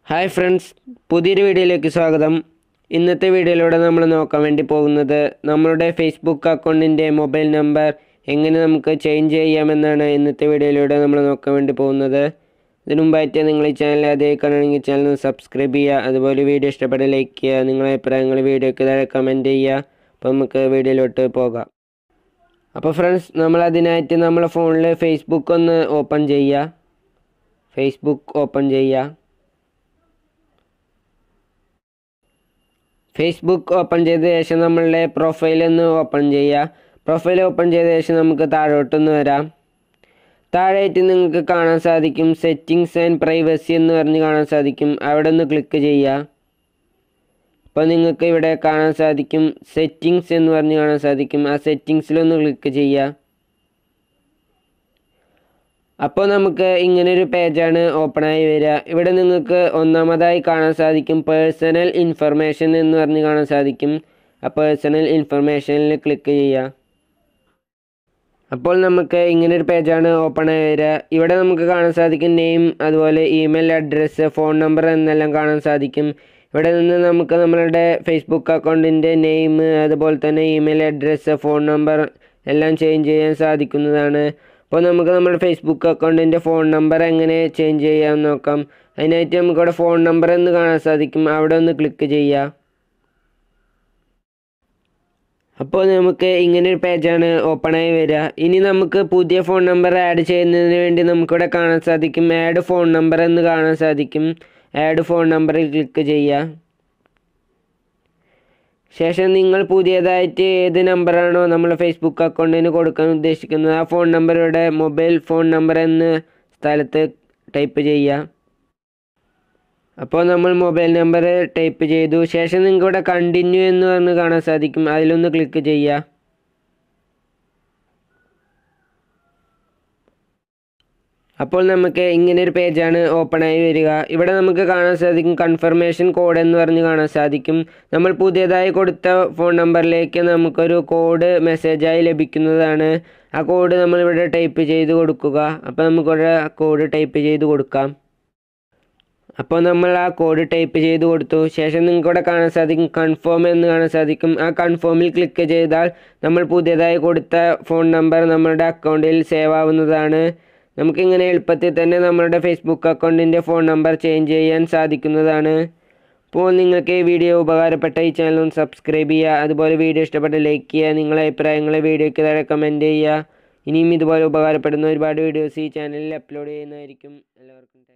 hi friends പുതിയൊരു വീഡിയോയിലേക്ക് സ്വാഗതം ഇന്നത്തെ വീഡിയോയിലൂടെ നമ്മൾ നോക്കാൻ വേണ്ടി പോകുന്നത് നമ്മളുടെ ഫേസ്ബുക്ക് അക്കൗണ്ടിൻ്റെ മൊബൈൽ നമ്പർ എങ്ങനെ നമുക്ക് ചേഞ്ച് ചെയ്യാമെന്നാണ് ഇന്നത്തെ വീഡിയോയിലൂടെ നമ്മൾ നോക്കാൻ വേണ്ടി പോകുന്നത് ഇതിനു മുമ്പായിട്ട് നിങ്ങൾ ഈ ചാനൽ ആദ്യമായി കാണുകയാണെങ്കിൽ ചാനൽ ഒന്ന് സബ്സ്ക്രൈബ് ചെയ്യുക അതുപോലെ വീഡിയോ ഇഷ്ടപ്പെട്ട ലൈക്ക് ചെയ്യുക നിങ്ങളുടെ അഭിപ്രായങ്ങൾ വീഡിയോയ്ക്ക് താഴെ കമൻറ്റ് ചെയ്യുക അപ്പോൾ നമുക്ക് വീഡിയോയിലോട്ട് പോകാം അപ്പോൾ ഫ്രണ്ട്സ് നമ്മൾ അതിനായിട്ട് നമ്മളെ ഫോണിൽ ഫേസ്ബുക്ക് ഒന്ന് ഓപ്പൺ ചെയ്യുക ഫേസ്ബുക്ക് ഓപ്പൺ ചെയ്യുക ഫേസ്ബുക്ക് ഓപ്പൺ ചെയ്ത ശേഷം നമ്മളുടെ പ്രൊഫൈൽ ഒന്ന് ഓപ്പൺ ചെയ്യുക പ്രൊഫൈൽ ഓപ്പൺ ചെയ്ത ശേഷം നമുക്ക് താഴോട്ടൊന്ന് വരാം താഴെയായിട്ട് നിങ്ങൾക്ക് കാണാൻ സാധിക്കും സെറ്റിങ്സ് ആൻഡ് പ്രൈവസി എന്ന് പറഞ്ഞ് കാണാൻ സാധിക്കും അവിടെ ഒന്ന് ക്ലിക്ക് ചെയ്യുക അപ്പോൾ നിങ്ങൾക്ക് ഇവിടെ കാണാൻ സാധിക്കും സെറ്റിങ്സ് എന്ന് പറഞ്ഞ് കാണാൻ സാധിക്കും ആ സെറ്റിങ്സിലൊന്ന് ക്ലിക്ക് ചെയ്യുക അപ്പോൾ നമുക്ക് ഇങ്ങനൊരു പേജാണ് ഓപ്പണായി വരിക ഇവിടെ നിങ്ങൾക്ക് ഒന്നാമതായി കാണാൻ സാധിക്കും പേഴ്സണൽ ഇൻഫർമേഷൻ എന്ന് പറഞ്ഞ് കാണാൻ സാധിക്കും ആ പേഴ്സണൽ ഇൻഫർമേഷനിൽ ക്ലിക്ക് ചെയ്യുക അപ്പോൾ നമുക്ക് ഇങ്ങനൊരു പേജാണ് ഓപ്പണായി വരിക ഇവിടെ നമുക്ക് കാണാൻ സാധിക്കും നെയിം അതുപോലെ ഇമെയിൽ അഡ്രസ്സ് ഫോൺ നമ്പർ എന്നെല്ലാം കാണാൻ സാധിക്കും ഇവിടെ നിന്ന് നമുക്ക് നമ്മളുടെ ഫേസ്ബുക്ക് അക്കൗണ്ടിൻ്റെ നെയിം അതുപോലെ തന്നെ ഇമെയിൽ അഡ്രസ്സ് ഫോൺ നമ്പർ എല്ലാം ചേഞ്ച് ചെയ്യാൻ സാധിക്കുന്നതാണ് അപ്പോൾ നമുക്ക് നമ്മുടെ ഫേസ്ബുക്ക് അക്കൗണ്ടിൻ്റെ ഫോൺ നമ്പർ എങ്ങനെ ചേഞ്ച് ചെയ്യാമെന്ന് നോക്കാം അതിനായിട്ട് നമുക്കിവിടെ ഫോൺ നമ്പർ എന്ന് കാണാൻ സാധിക്കും അവിടെ ഒന്ന് ക്ലിക്ക് ചെയ്യുക അപ്പോൾ നമുക്ക് ഇങ്ങനെ ഒരു പേജാണ് ഓപ്പണായി വരിക ഇനി നമുക്ക് പുതിയ ഫോൺ നമ്പർ ആഡ് ചെയ്യുന്നതിന് വേണ്ടി നമുക്കിവിടെ കാണാൻ സാധിക്കും ആഡ് ഫോൺ നമ്പർ എന്ന് കാണാൻ സാധിക്കും ആഡ് ഫോൺ നമ്പറിൽ ക്ലിക്ക് ചെയ്യുക ശേഷം നിങ്ങൾ പുതിയതായിട്ട് ഏത് നമ്പറാണോ നമ്മൾ ഫേസ്ബുക്ക് അക്കൗണ്ടിന് കൊടുക്കാൻ ഉദ്ദേശിക്കുന്നത് ആ ഫോൺ നമ്പറുടെ മൊബൈൽ ഫോൺ നമ്പർ എന്ന് സ്ഥലത്ത് ടൈപ്പ് ചെയ്യുക അപ്പോൾ നമ്മൾ മൊബൈൽ നമ്പർ ടൈപ്പ് ചെയ്തു ശേഷം നിങ്ങൾക്ക് ഇവിടെ കണ്ടിന്യൂ എന്ന് പറഞ്ഞ് കാണാൻ സാധിക്കും അതിലൊന്ന് ക്ലിക്ക് ചെയ്യുക അപ്പോൾ നമുക്ക് ഇങ്ങനെ ഒരു പേജാണ് ഓപ്പണായി വരിക ഇവിടെ നമുക്ക് കാണാൻ സാധിക്കും കൺഫർമേഷൻ കോഡ് എന്ന് പറഞ്ഞ് കാണാൻ സാധിക്കും നമ്മൾ പുതിയതായി കൊടുത്ത ഫോൺ നമ്പറിലേക്ക് നമുക്കൊരു കോഡ് മെസ്സേജായി ലഭിക്കുന്നതാണ് ആ കോഡ് നമ്മളിവിടെ ടൈപ്പ് ചെയ്ത് കൊടുക്കുക അപ്പോൾ നമുക്കിവിടെ കോഡ് ടൈപ്പ് ചെയ്ത് കൊടുക്കാം അപ്പോൾ നമ്മൾ ആ കോഡ് ടൈപ്പ് ചെയ്ത് കൊടുത്തു ശേഷം നിങ്ങൾക്ക് ഇവിടെ കാണാൻ സാധിക്കും കൺഫേം എന്ന് കാണാൻ സാധിക്കും ആ കൺഫേമിൽ ക്ലിക്ക് ചെയ്താൽ നമ്മൾ പുതിയതായി കൊടുത്ത ഫോൺ നമ്പർ നമ്മളുടെ അക്കൗണ്ടിൽ സേവ് ആവുന്നതാണ് നമുക്കിങ്ങനെ എളുപ്പത്തിൽ തന്നെ നമ്മളുടെ ഫേസ്ബുക്ക് അക്കൗണ്ടിൻ്റെ ഫോൺ നമ്പർ ചേഞ്ച് ചെയ്യാൻ സാധിക്കുന്നതാണ് അപ്പോൾ നിങ്ങൾക്ക് ഈ വീഡിയോ ഉപകാരപ്പെട്ട ഈ ചാനൽ ഒന്ന് സബ്സ്ക്രൈബ് ചെയ്യുക അതുപോലെ വീഡിയോ ഇഷ്ടപ്പെട്ട ലൈക്ക് ചെയ്യുക നിങ്ങളെ അഭിപ്രായങ്ങളെ വീഡിയോയ്ക്ക് താഴെ കമൻറ്റ് ചെയ്യുക ഇനിയും ഇതുപോലെ ഉപകാരപ്പെടുന്ന ഒരുപാട് വീഡിയോസ് ഈ ചാനലിൽ അപ്ലോഡ് ചെയ്യുന്നതായിരിക്കും എല്ലാവർക്കും